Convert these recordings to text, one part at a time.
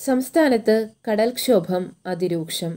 സംസ്ഥാനത്ത് കടൽക്ഷോഭം അതിരൂക്ഷം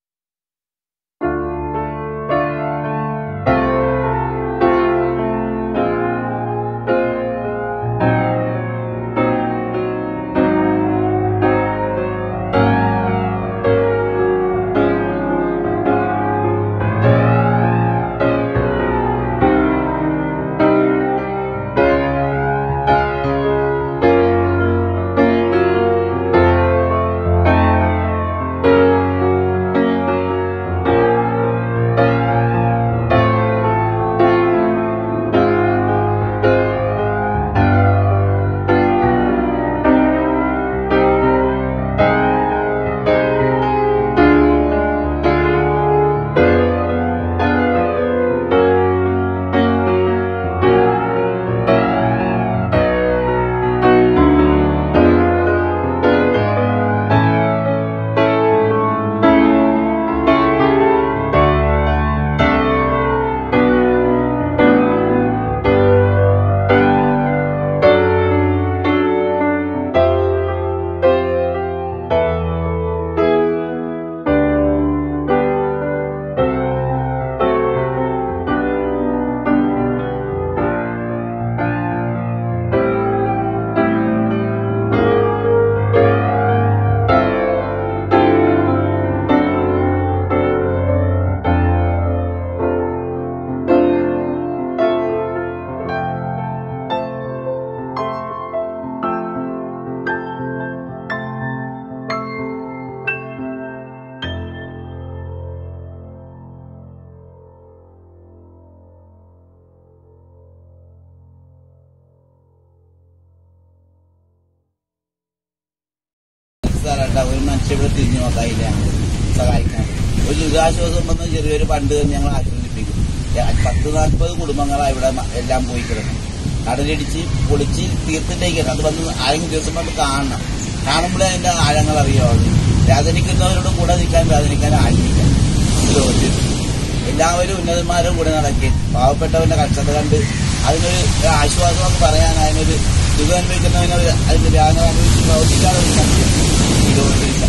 സാറേട്ടാ ഒരു മനുഷ്യ ഇവിടെ തിരിഞ്ഞു നോക്കായില്ല സഹായിക്കാൻ ഒരു ദുരിതാശ്വാസം വന്ന് ചെറിയൊരു ഫണ്ട് തന്നെ ഞങ്ങൾ ആശ്വസിപ്പിക്കും ഏ, പത്ത് നാൽപ്പത് കുടുംബങ്ങളാണ് ഇവിടെ മ- എല്ലാം പോയി കിടക്കും കടലിടിച്ച് പൊളിച്ച് തീർത്തിട്ടേക്കാണ് അത് വന്ന് ആരെങ്കിലും ദിവസം വന്ന് കാണണം കാണുമ്പോഴേ അതിന്റെ ആഴങ്ങൾ അറിയാവുള്ളൂ വേദനിക്കുന്നവരോട് കൂടെ നിൽക്കാൻ വേദനിക്കാൻ ആയിരിക്കാം ലോകത്തിൽ എല്ലാവരും ഉന്നതന്മാരുടെ കൂടെ നടക്കുകയും പാവപ്പെട്ടവന്റെ കഷ്ടത കണ്ട് അതിനൊരു ആശ്വാസം എന്ന് പറയാൻ അതിനൊരു സുഖം അനുഭവിക്കുന്നവനൊരു അതിന്റെ വ്യാപനം അനുഭവിച്ച് പ്രവർത്തിക്കാതെ ഒരു സത്യം ഈ ലോകത്തിലില്ല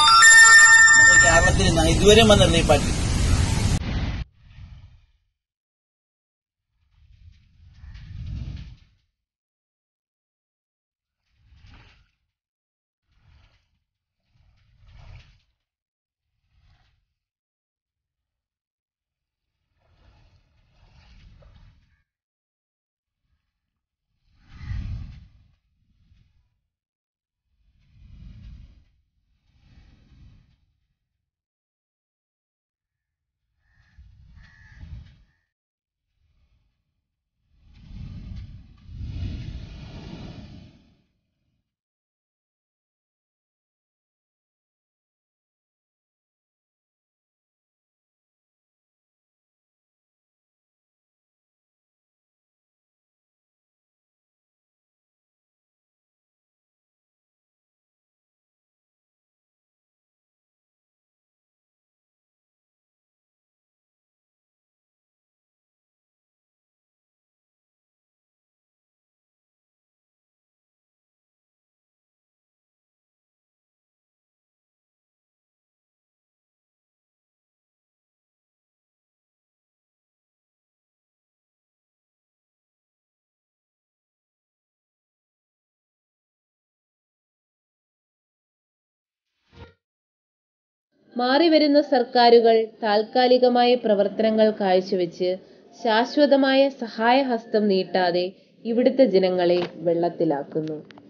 നമുക്ക് കേരളത്തിൽ നിന്ന് ഇതുവരെയും വന്നിട്ടില്ല ഈ പറ്റി മാറിവരുന്ന സർക്കാരുകൾ താൽക്കാലികമായ പ്രവർത്തനങ്ങൾ കാഴ്ചവെച്ച് ശാശ്വതമായ സഹായഹസ്തം നീട്ടാതെ ഇവിടുത്തെ ജനങ്ങളെ വെള്ളത്തിലാക്കുന്നു